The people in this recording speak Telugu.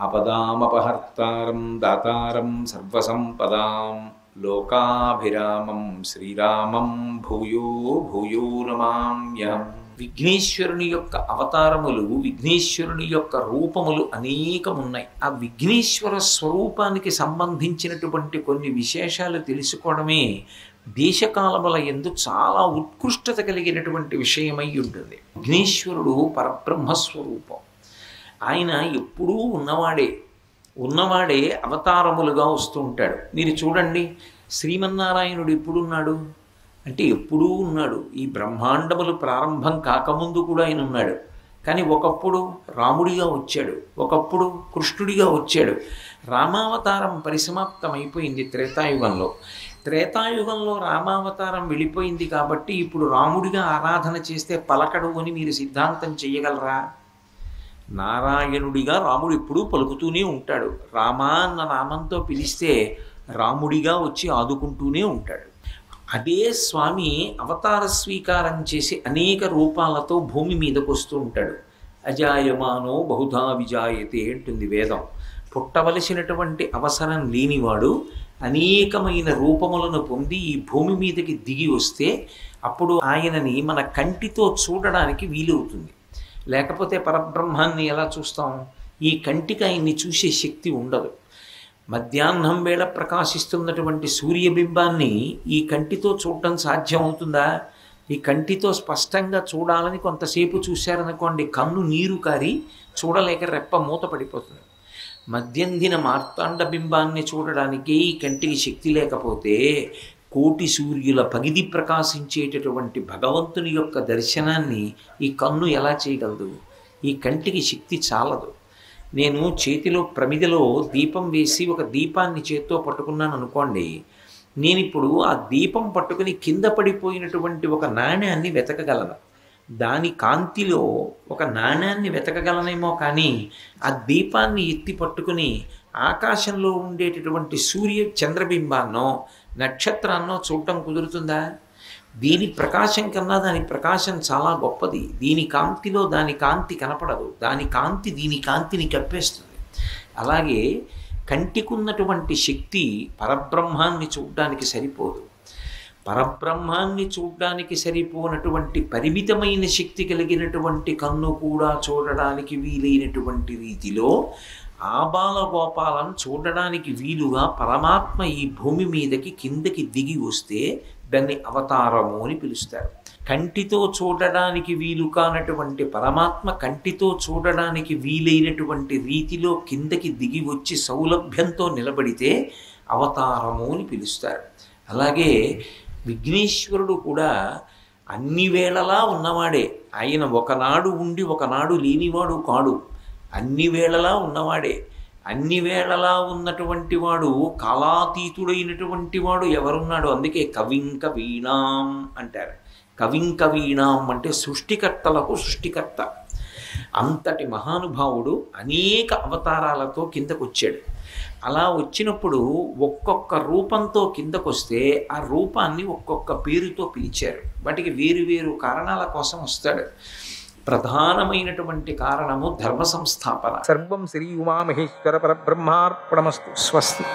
ఆపదామపహర్తారం దాతారం సర్వసంపదాం లోకాభిరామం శ్రీరామం భూయో భూయో నమామ్యహం విఘ్నేశ్వరుని యొక్క అవతారములు విఘ్నేశ్వరుని యొక్క రూపములు అనేకమున్నాయి ఆ విఘ్నేశ్వర స్వరూపానికి సంబంధించినటువంటి కొన్ని విశేషాలు తెలుసుకోవడమే దేశకాలముల ఎందు చాలా ఉత్కృష్టత కలిగినటువంటి విషయమై ఉంటుంది విఘ్నేశ్వరుడు పరబ్రహ్మస్వరూపం ఆయన ఎప్పుడూ ఉన్నవాడే ఉన్నవాడే అవతారములుగా వస్తూ ఉంటాడు మీరు చూడండి శ్రీమన్నారాయణుడు ఎప్పుడున్నాడు అంటే ఎప్పుడూ ఉన్నాడు ఈ బ్రహ్మాండములు ప్రారంభం కాకముందు కూడా ఆయన ఉన్నాడు కానీ ఒకప్పుడు రాముడిగా వచ్చాడు ఒకప్పుడు కృష్ణుడిగా వచ్చాడు రామావతారం పరిసమాప్తమైపోయింది త్రేతాయుగంలో త్రేతాయుగంలో రామావతారం వెళ్ళిపోయింది కాబట్టి ఇప్పుడు రాముడిగా ఆరాధన చేస్తే పలకడు అని మీరు సిద్ధాంతం చేయగలరా నారాయణుడిగా రాముడు ఎప్పుడూ పలుకుతూనే ఉంటాడు రామా అన్న నామంతో పిలిస్తే రాముడిగా వచ్చి ఆదుకుంటూనే ఉంటాడు అదే స్వామి అవతార స్వీకారం చేసి అనేక రూపాలతో భూమి మీదకు వస్తూ ఉంటాడు అజాయమానో బహుధా విజాయతే అంటుంది వేదం పుట్టవలసినటువంటి అవసరం లేనివాడు అనేకమైన రూపములను పొంది ఈ భూమి మీదకి దిగి వస్తే అప్పుడు ఆయనని మన కంటితో చూడడానికి వీలవుతుంది లేకపోతే పరబ్రహ్మాన్ని ఎలా చూస్తాం ఈ కంటికి ఆయన్ని చూసే శక్తి ఉండదు మధ్యాహ్నం వేళ ప్రకాశిస్తున్నటువంటి సూర్యబింబాన్ని ఈ కంటితో చూడటం సాధ్యం అవుతుందా ఈ కంటితో స్పష్టంగా చూడాలని కొంతసేపు చూశారనుకోండి కన్ను నీరు కారి చూడలేక రెప్ప మూత పడిపోతుంది మధ్యందిన మార్తాండ బింబాన్ని చూడడానికి ఈ కంటికి శక్తి లేకపోతే కోటి సూర్యుల పగిది ప్రకాశించేటటువంటి భగవంతుని యొక్క దర్శనాన్ని ఈ కన్ను ఎలా చేయగలదు ఈ కంటికి శక్తి చాలదు నేను చేతిలో ప్రమిదలో దీపం వేసి ఒక దీపాన్ని చేత్తో పట్టుకున్నాను అనుకోండి నేను ఇప్పుడు ఆ దీపం పట్టుకుని కింద పడిపోయినటువంటి ఒక నాణ్యాన్ని వెతకగలను దాని కాంతిలో ఒక నాణ్యాన్ని వెతకగలనేమో కానీ ఆ దీపాన్ని ఎత్తి పట్టుకుని ఆకాశంలో ఉండేటటువంటి సూర్య చంద్రబింబాన్నో నక్షత్రాన్నో చూడటం కుదురుతుందా దీని ప్రకాశం కన్నా దాని ప్రకాశం చాలా గొప్పది దీని కాంతిలో దాని కాంతి కనపడదు దాని కాంతి దీని కాంతిని కప్పేస్తుంది అలాగే కంటికున్నటువంటి శక్తి పరబ్రహ్మాన్ని చూడడానికి సరిపోదు పరబ్రహ్మాన్ని చూడడానికి సరిపోనటువంటి పరిమితమైన శక్తి కలిగినటువంటి కన్ను కూడా చూడడానికి వీలైనటువంటి రీతిలో ఆబాల గోపాలను చూడడానికి వీలుగా పరమాత్మ ఈ భూమి మీదకి కిందకి దిగి వస్తే దాన్ని అవతారము అని పిలుస్తారు కంటితో చూడడానికి వీలు కానటువంటి పరమాత్మ కంటితో చూడడానికి వీలైనటువంటి రీతిలో కిందకి దిగి వచ్చి సౌలభ్యంతో నిలబడితే అవతారము అని పిలుస్తారు అలాగే విఘ్నేశ్వరుడు కూడా అన్ని వేళలా ఉన్నవాడే ఆయన ఒకనాడు ఉండి ఒకనాడు లేనివాడు కాడు అన్ని వేళలా ఉన్నవాడే అన్ని వేళలా ఉన్నటువంటి వాడు కాలాతీతుడైనటువంటి వాడు ఎవరున్నాడు అందుకే కవింక వీణాం అంటారు కవింక వీణాం అంటే సృష్టికర్తలకు సృష్టికర్త అంతటి మహానుభావుడు అనేక అవతారాలతో కిందకు వచ్చాడు అలా వచ్చినప్పుడు ఒక్కొక్క రూపంతో కిందకొస్తే ఆ రూపాన్ని ఒక్కొక్క పేరుతో పిలిచారు వాటికి వేరు వేరు కారణాల కోసం వస్తాడు ప్రధానమైనటువంటి కారణము ధర్మ సంస్థాపన సర్వం శ్రీ ఉమామహేశ్వర పరబ్రహ్మార్పణమస్తు స్వస్తి